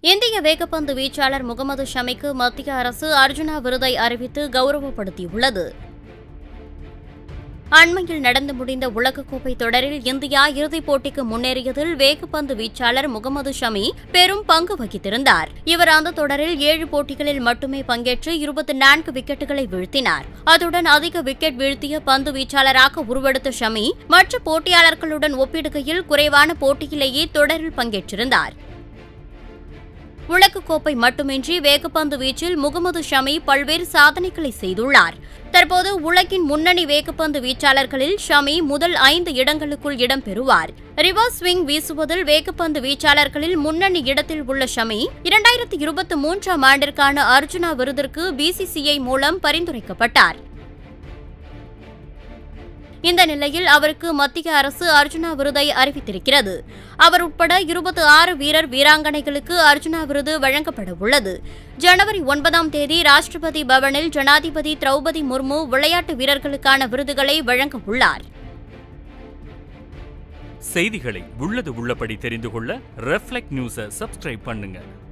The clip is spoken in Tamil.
இந்திய வேகப்பந்து வீச்சாளர் முகமது ஷமிக்கு மத்திய அரசு அர்ஜுனா விருதை அறிவித்து கௌரவப்படுத்தியுள்ளது அண்மையில் நடந்து முடிந்த உலகக்கோப்பை தொடரில் இந்தியா இறுதிப் போட்டிக்கு முன்னேறியதில் வேகப்பந்து வீச்சாளர் முகமது ஷமி பெரும் பங்கு வகித்திருந்தார் இவர் அந்த தொடரில் ஏழு போட்டிகளில் மட்டுமே பங்கேற்று இருபத்தி நான்கு விக்கெட்டுகளை வீழ்த்தினார் அத்துடன் அதிக விக்கெட் வீழ்த்திய பந்து வீச்சாளராக உருவெடுத்த ஷமி மற்ற போட்டியாளர்களுடன் ஒப்பிடுகையில் குறைவான போட்டியிலேயே தொடரில் பங்கேற்றிருந்தார் உலகக்கோப்பை மட்டுமின்றி வேகப்பந்து வீச்சில் முகமது ஷமி பல்வேறு சாதனைகளை செய்துள்ளார் தற்போது உலகின் முன்னணி வேகப்பந்து வீச்சாளர்களில் ஷமி முதல் ஐந்து இடங்களுக்குள் இடம்பெறுவார் ரிவர்ஸ் ஸ்விங் வீசுவதில் வேகப்பந்து வீச்சாளர்களில் முன்னணி இடத்தில் உள்ள ஷமி இரண்டாயிரத்தி இருபத்தி மூன்றாம் ஆண்டிற்கான அர்ஜுனா விருதிற்கு பிசிசிஐ மூலம் பரிந்துரைக்கப்பட்டார் இந்த நிலையில் அவருக்கு மத்திய அரசு அர்ஜுனா விருதை அறிவித்திருக்கிறது அவர் உட்பட இருபத்தி ஆறு வீரர் வீராங்கனைகளுக்கு அர்ஜுனா விருது வழங்கப்பட உள்ளது ஜனவரி ஒன்பதாம் தேதி ராஷ்டிரபதி பவனில் ஜனாதிபதி திரௌபதி முர்மு விளையாட்டு வீரர்களுக்கான விருதுகளை வழங்க உள்ளார் செய்திகளை உள்ளது உள்ளபடி தெரிந்து கொள்ள ரெஃப்ளெக்ட் நியூஸை சப்ஸ்கிரைப் பண்ணுங்க